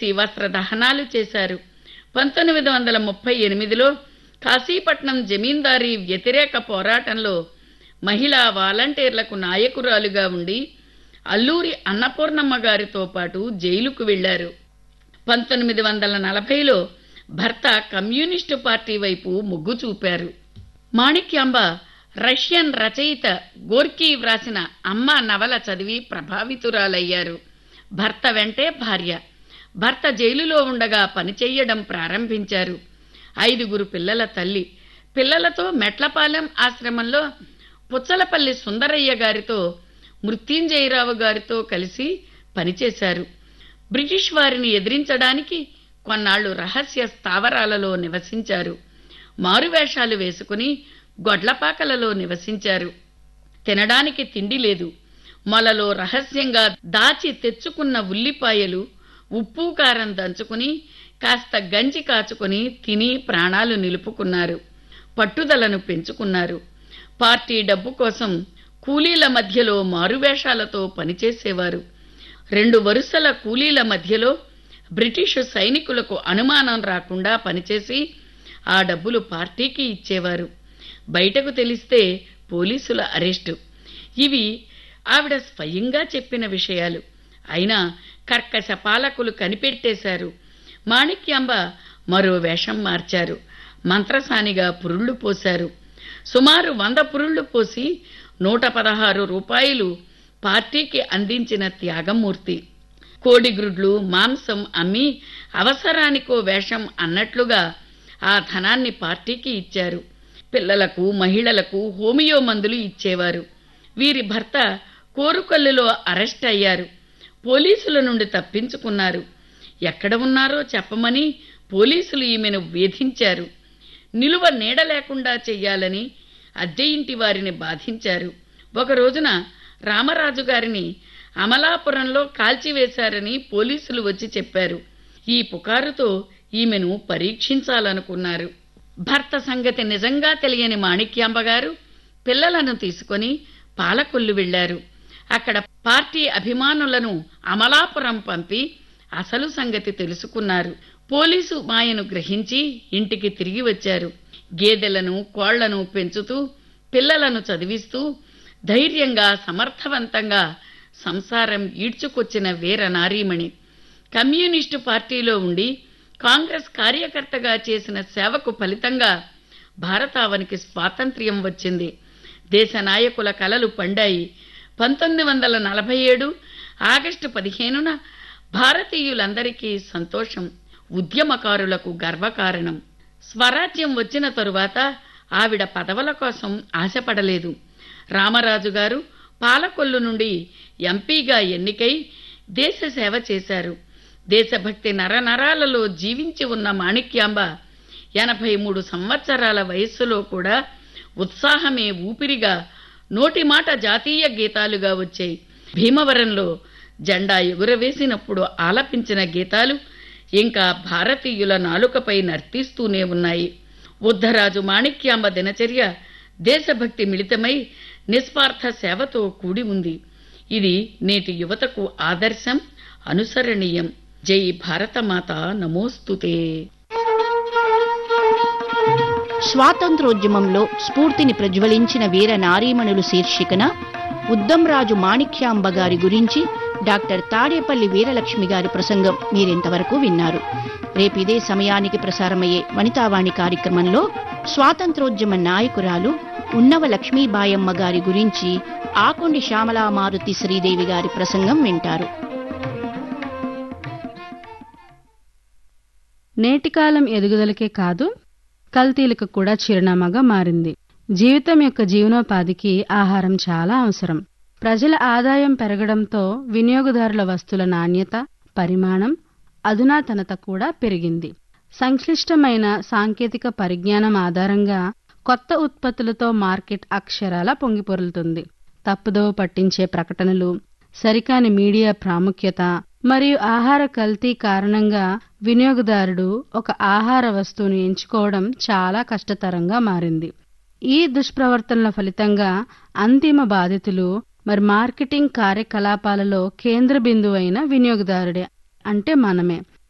చేసి వస్త్ర దహనాలు చేశారు పంతొమ్మిది వందల ముప్పై ఎనిమిదిలో కాశీపట్నం జమీందారీ వ్యతిరేక పోరాటంలో మహిళా వాలంటీర్లకు నాయకురాలుగా ఉండి అల్లూరి అన్నపూర్ణమ్మ గారితో పాటు జైలుకు వెళ్లారు పంతొమ్మిది వందల నలభైలో భర్త కమ్యూనిస్టు పార్టీ వైపు మొగ్గు చూపారు మాణిక్యాంబ రష్యన్ రచయిత గోర్కీ వ్రాసిన అమ్మ నవల చదివి ప్రభావితురాలయ్యారు భర్త వెంటే భార్య భర్త జైలులో ఉండగా పనిచెయ్యడం ప్రారంభించారు ఐదుగురు పిల్లల తల్లి పిల్లలతో మెట్లపాలెం ఆశ్రమంలో పుచ్చలపల్లి సుందరయ్య గారితో మృత్యుంజయరావు గారితో కలిసి పనిచేశారు బ్రిటిష్ వారిని ఎదిరించడానికి కొన్నాళ్లు రహస్య స్థావరాలలో నివసించారు మారువేషాలు వేసుకుని గొడ్లపాకలలో నివసించారు తినడానికి తిండి లేదు మొలలో రహస్యంగా దాచి తెచ్చుకున్న ఉల్లిపాయలు ఉప్పు కారం దంచుకుని కాస్త గంజి కాచుకుని తిని ప్రాణాలు నిలుపుకున్నారు పట్టుదలను పెంచుకున్నారు పార్టీ డబ్బు కోసం కూలీల మధ్యలో మారువేషాలతో పనిచేసేవారు రెండు వరుసల కూలీల మధ్యలో బ్రిటిషు సైనికులకు అనుమానం రాకుండా పనిచేసి ఆ డబ్బులు పార్టీకి ఇచ్చేవారు బయటకు తెలిస్తే పోలీసుల అరెస్టు ఇవి ఆవిడ స్వయంగా చెప్పిన విషయాలు అయినా కర్కశ పాలకులు కనిపెట్టేశారు మాణిక్యాంబ మరో వేషం మార్చారు మంత్రసానిగా పురుళ్ళు పోశారు సుమారు వంద పురుళ్ళు పోసి నూట పదహారు రూపాయలు పార్టీకి అందించిన త్యాగమూర్తి కోడిగ్రుడ్లు మాంసం అమ్మి అవసరానికో వేషం అన్నట్లుగా ఆ ధనాన్ని పార్టీకి ఇచ్చారు పిల్లలకు మహిళలకు హోమియో మందులు ఇచ్చేవారు వీరి భర్త కోరుకల్లులో అరెస్ట్ అయ్యారు పోలీసుల నుండి తప్పించుకున్నారు ఎక్కడ ఉన్నారో చెప్పమని పోలీసులు ఈమెను వేధించారు నిలువ నీడ లేకుండా చెయ్యాలని అద్దె ఇంటి వారిని బాధించారు ఒక రోజున రామరాజు గారిని అమలాపురంలో కాల్చివేశారని పోలీసులు వచ్చి చెప్పారు ఈ పుకారుతో ఈమెను పరీక్షించాలనుకున్నారు భర్త సంగతి నిజంగా తెలియని మాణిక్యాంబ గారు పిల్లలను తీసుకొని పాలకొల్లు వెళ్లారు అక్కడ పార్టీ అభిమానులను అమలాపురం పంపి అసలు సంగతి తెలుసుకున్నారు పోలీసు మాయను గ్రహించి ఇంటికి తిరిగి వచ్చారు గేదెలను కోళ్లను పెంచుతూ పిల్లలను చదివిస్తూ ధైర్యంగా సమర్థవంతంగా సంసారం ఈడ్చుకొచ్చిన వీర నారీమణి కమ్యూనిస్టు పార్టీలో ఉండి కాంగ్రెస్ కార్యకర్తగా చేసిన సేవకు ఫలితంగా భారతావనికి స్వాతంత్ర్యం వచ్చింది దేశ నాయకుల కలలు పండాయి పంతొమ్మిది వందల నలభై ఏడు ఆగస్టు పదిహేనున భారతీయులందరికీ సంతోషం ఉద్యమకారులకు గర్వకారణం స్వరాజ్యం వచ్చిన తరువాత ఆవిడ పదవుల కోసం ఆశపడలేదు రామరాజు గారు పాలకొల్లు నుండి ఎంపీగా ఎన్నికై దేశ సేవ చేశారు దేశభక్తి నరనరాలలో జీవించి ఉన్న మాణిక్యాంబ ఎనభై మూడు సంవత్సరాల వయస్సులో కూడా ఉత్సాహమే ఊపిరిగా నోటి మాట జాతీయ గీతాలుగా వచ్చాయి భీమవరంలో జెండా ఎగురవేసినప్పుడు ఆలపించిన గీతాలు ఇంకా భారతీయుల నాలుకపై నర్తిస్తూనే ఉన్నాయి ఉద్ధరాజు మాణిక్యాంబ దినచర్య దేశభక్తి మిళితమై నిస్వార్థ సేవతో కూడి ఉంది ఇది నేటి యువతకు ఆదర్శం అనుసరణీయం జై భారతమాత నమోస్తుతే స్వాతంత్రోద్యమంలో స్ఫూర్తిని ప్రజ్వలించిన వీర నారీమణులు శీర్షికన ఉద్దంరాజు మాణిక్యాంబ గారి గురించి డాక్టర్ తాడేపల్లి వీరలక్ష్మి గారి ప్రసంగం మీరింతవరకు విన్నారు రేపు ఇదే సమయానికి ప్రసారమయ్యే వనితావాణి కార్యక్రమంలో స్వాతంత్రోద్యమ నాయకురాలు ఉన్నవ లక్ష్మీబాయమ్మ గారి గురించి ఆకొండి శ్యామలామారుతి శ్రీదేవి గారి ప్రసంగం వింటారు నేటికాలం ఎదుగుదలకే కాదు కల్తీలకు కూడా చిరునామాగా మారింది జీవితం యొక్క జీవనోపాధికి ఆహారం చాలా అవసరం ప్రజల ఆదాయం పెరగడంతో వినియోగదారుల వస్తువుల నాణ్యత పరిమాణం అధునాతనత కూడా పెరిగింది సంక్లిష్టమైన సాంకేతిక పరిజ్ఞానం ఆధారంగా కొత్త ఉత్పత్తులతో మార్కెట్ అక్షరాల పొంగిపొరులుతుంది తప్పుదోవ పట్టించే ప్రకటనలు సరికాని మీడియా ప్రాముఖ్యత మరియు ఆహార కల్తీ కారణంగా వినియోగదారుడు ఒక ఆహార వస్తువును ఎంచుకోవడం చాలా కష్టతరంగా మారింది ఈ దుష్ప్రవర్తనల ఫలితంగా అంతిమ బాధితులు మరి మార్కెటింగ్ కార్యకలాపాలలో కేంద్ర బిందువైన వినియోగదారుడే అంటే మనమే